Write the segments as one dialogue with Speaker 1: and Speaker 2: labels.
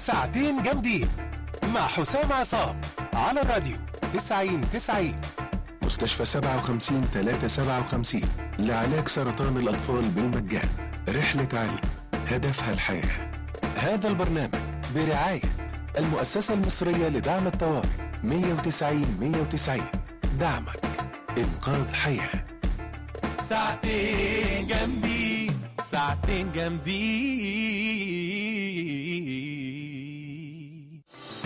Speaker 1: ساعتين جامدين مع حسام عصام على الراديو 90 90 مستشفى 57 357 لعلاج سرطان الأطفال بالمجان رحلة علم هدفها الحياة هذا البرنامج برعاية المؤسسة المصرية لدعم الطوارئ 190 190 دعمك إنقاذ حياة
Speaker 2: ساعتين جامدين ساعتين جامدين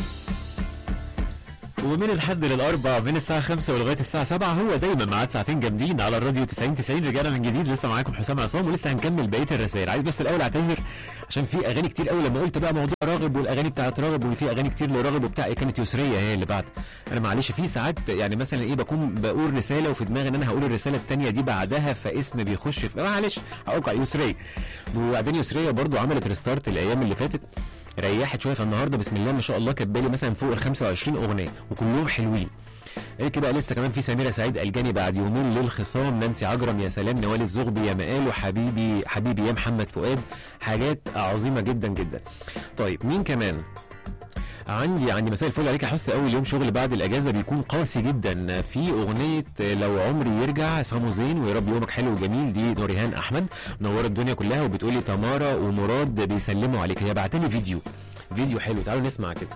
Speaker 3: ومن الحد للاربع من الساعه 5 ولغايه الساعه 7 هو دايما ميعاد ساعتين جامدين على الراديو 90 90 رجعنا من جديد لسه معاكم حسام عصام ولسه هنكمل بقيه الرسائل عايز بس الاول اعتذر عشان في اغاني كتير قوي لما قلت بقى موضوع راغب والاغاني بتاعت راغب وفي اغاني كتير لراغب وبتاع إيه كانت يسريه هي اللي بعد انا معلش في ساعات يعني مثلا ايه بكون بقول رساله وفي دماغي ان انا هقول الرساله الثانيه دي بعدها فاسم بيخش في معلش هقولك على يسريه وبعدين يسريه برضو عملت ريستارت الايام اللي فاتت ريحت شويه فالنهارده بسم الله ما شاء الله كانت بالي مثلا فوق ال 25 اغنيه وكلهم حلوين قالت بقى لسه كمان في سميره سعيد الجاني بعد يومين للخصام نانسي عجرم يا سلام نوال الزغبي يا مقال وحبيبي حبيبي يا محمد فؤاد حاجات عظيمه جدا جدا طيب مين كمان عندي عندي مساء الفل عليك احس اول يوم شغل بعد الاجازه بيكون قاسي جدا في اغنيه لو عمري يرجع سامو زين ويا رب يومك حلو وجميل دي نوريهان احمد منوره الدنيا كلها وبتقولي تمارا ومراد بيسلموا عليك هي بعتلي فيديو فيديو حلو تعالوا نسمع كده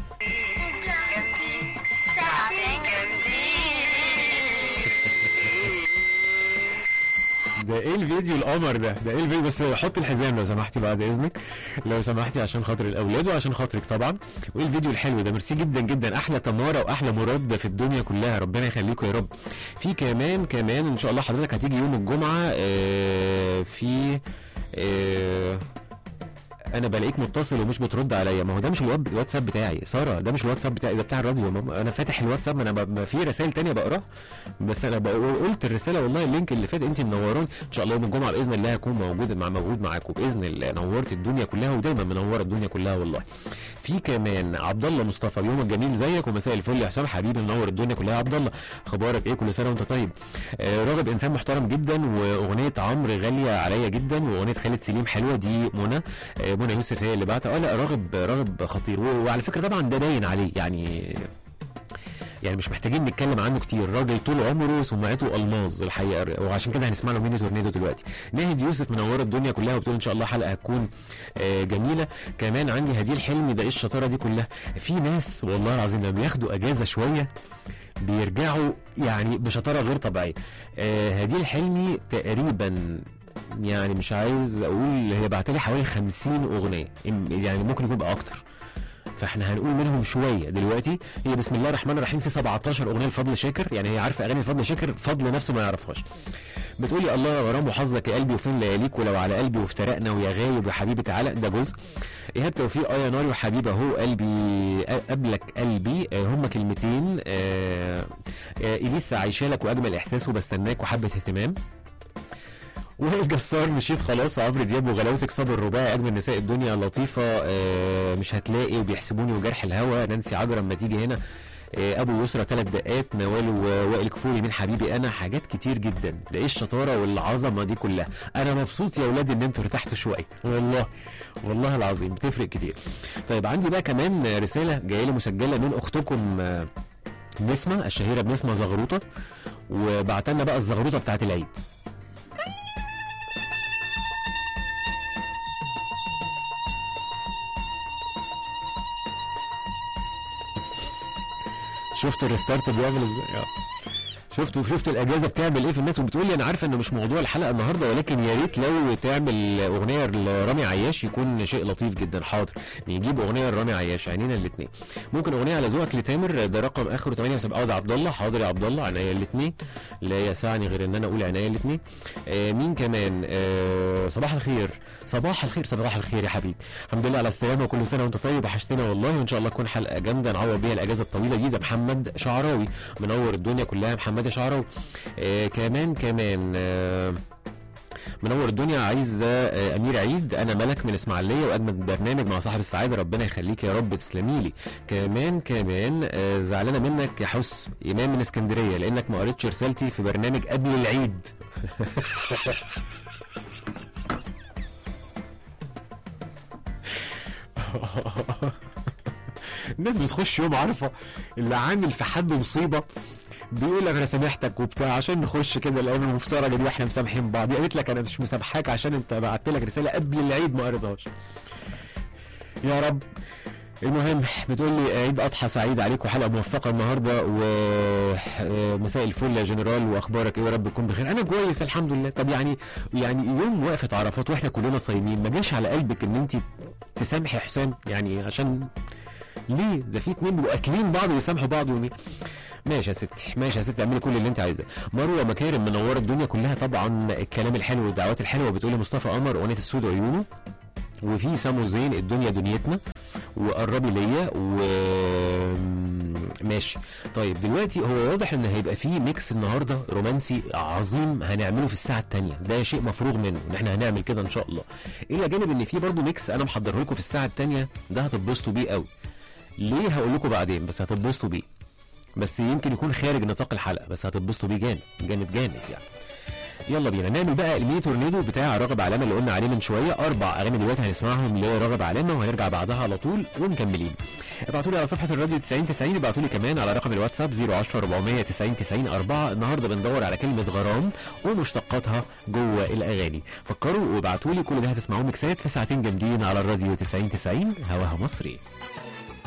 Speaker 4: ساعتين
Speaker 3: ده ايه الفيديو القمر ده ده ايه الفيديو بس حط الحزام لو سمحتي بعد اذنك لو سمحتي عشان خاطر الاولاد وعشان خاطرك طبعا وايه الفيديو الحلو ده ميرسي جدا جدا احلى تماره واحلى مراد في الدنيا كلها ربنا يخليكم يا رب في كمان كمان ان شاء الله حضرتك هتيجي يوم الجمعه آه في آه انا بلاقيك متصل ومش بترد عليا ما هو ده مش الوات- الواتساب بتاعي ساره ده مش الواتساب بتاعي ده بتاع الراديو ما- انا فاتح الواتساب انا ب- ما في رسائل تانية بقراها بس انا بقول- قلت الرساله والله اللينك اللي فات انت منورون ان شاء الله يوم الجمعه باذن الله هكون موجود مع موجود معاكم باذن الله نورت الدنيا كلها ودايما منوره الدنيا كلها والله في كمان عبد الله مصطفى اليوم الجميل زيك ومساء الفل يا حسام حبيبي منور الدنيا كلها يا عبد الله اخبارك ايه كل سنه وانت طيب آه راغب انسان محترم جدا واغنيه عمرو غاليه عليا جدا واغنيه خالد سليم حلوه دي منى آه منى يوسف هي اللي بعتها اه لا راغب راغب خطير و- وعلى فكره طبعا ده باين عليه يعني يعني مش محتاجين نتكلم عنه كتير راجل طول عمره سمعته الماظ الحقيقه وعشان كده هنسمع له ميني تورنيدو دلوقتي ناهد يوسف منوره الدنيا كلها وبتقول ان شاء الله حلقه هتكون آه، جميله كمان عندي هديل حلمي ده ايه الشطاره دي كلها في ناس والله العظيم لما بياخدوا اجازه شويه بيرجعوا يعني بشطاره غير طبيعيه آه، هديل حلمي تقريبا يعني مش عايز اقول هي بعتلي حوالي 50 اغنيه يعني ممكن يكون بقى اكتر فاحنا هنقول منهم شويه دلوقتي هي بسم الله الرحمن الرحيم في 17 اغنيه لفضل شاكر يعني هي عارفه اغاني فضل شاكر فضل نفسه ما يعرفهاش بتقولي الله يا غرام وحظك يا قلبي وفين لياليك ولو على قلبي وافترقنا ويا غايب يا حبيبي تعالى ده جزء ايهاب توفيق اه يا ناري وحبيبي اهو قلبي قبلك قلبي آه هما كلمتين آه آه اليسا عايشه لك واجمل احساس وبستناك وحبه اهتمام وائل جسار مشيت خلاص وعمرو دياب وغلاوتك صبر رباعي اجمل نساء الدنيا لطيفه آه مش هتلاقي وبيحسبوني وجرح الهوى نانسي عجرم ما تيجي هنا آه ابو يسرى ثلاث دقات نوال ووائل كفوري من حبيبي انا حاجات كتير جدا ده ايه الشطاره والعظمه دي كلها انا مبسوط يا اولاد ان انتوا ارتحتوا شويه والله والله العظيم بتفرق كتير طيب عندي بقى كمان رساله جايه لي مسجله من اختكم آه، نسمه الشهيره بنسمه زغروطه وبعت لنا بقى الزغروطه بتاعت العيد شفتوا الريستارت بيعمل ازاي آه. شفتوا شفت الاجازه بتعمل ايه في الناس وبتقول لي انا عارفه انه مش موضوع الحلقه النهارده ولكن يا ريت لو تعمل اغنيه لرامي عياش يكون شيء لطيف جدا حاضر نجيب اغنيه لرامي عياش عينينا الاثنين ممكن اغنيه على ذوقك لتامر ده رقم اخره 78 اه ده عبد الله حاضر يا عبد الله عينيا الاثنين لا يسعني غير ان انا اقول عينيا الاثنين آه مين كمان آه صباح الخير صباح الخير صباح الخير يا حبيبي الحمد لله على السلامه وكل سنه وانت طيب وحشتنا والله وان شاء الله تكون حلقه جامده نعوض بيها الاجازه الطويله دي ده محمد شعراوي منور الدنيا كلها محمد شعراوي آه كمان كمان آه منور الدنيا عايز ده آه، امير عيد انا ملك من اسماعيليه واجمد برنامج مع صاحب السعاده ربنا يخليك يا رب تسلمي لي كمان كمان آه، زعلانه منك يا حس امام من اسكندريه لانك ما قريتش رسالتي في برنامج قبل العيد الناس بتخش يوم عارفه اللي عامل في حد مصيبه بيقول لك انا سامحتك وبتاع عشان نخش كده الايام المفترجه دي واحنا مسامحين بعض هي قالت لك انا مش مسامحاك عشان انت بعت لك رساله قبل العيد ما قريتهاش يا رب المهم بتقول لي عيد اضحى سعيد عليك وحلقه موفقه النهارده ومساء الفل يا جنرال واخبارك ايه يا رب تكون بخير انا كويس الحمد لله طب يعني يعني يوم وقفه عرفات واحنا كلنا صايمين ما جاش على قلبك ان انت تسامحي حسام يعني عشان ليه ده في اتنين بيبقوا قاتلين بعض ويسامحوا بعض يومين ماشي يا ستي ماشي يا ستي اعملي كل اللي انت عايزاه مروه مكارم منوره الدنيا كلها طبعا الكلام الحلو والدعوات الحلوه بتقولي مصطفى قمر اغنيه السود عيونه وفي سامو زين الدنيا دنيتنا وقربي ليا و ماشي طيب دلوقتي هو واضح ان هيبقى فيه ميكس النهارده رومانسي عظيم هنعمله في الساعه الثانيه ده شيء مفروغ منه ان احنا هنعمل كده ان شاء الله الى جانب ان في برضه ميكس انا محضره لكم في الساعه الثانيه ده هتتبسطوا بيه قوي ليه هقول لكم بعدين بس هتتبسطوا بيه بس يمكن يكون خارج نطاق الحلقه بس هتتبسطوا بيه جامد جامد جامد يعني يلا بينا نعمل بقى الميني تورنيدو بتاع راغب علامه اللي قلنا عليه من شويه اربع اغاني دلوقتي هنسمعهم لراغب علامه وهنرجع بعدها على طول ومكملين ابعتوا لي على صفحه الراديو 90 90 ابعتوا لي كمان على رقم الواتساب 010 490 90 4 النهارده بندور على كلمه غرام ومشتقاتها جوه الاغاني فكروا وابعتوا لي كل ده هتسمعوه مكسات في ساعتين جامدين على الراديو 90 90 هواها مصري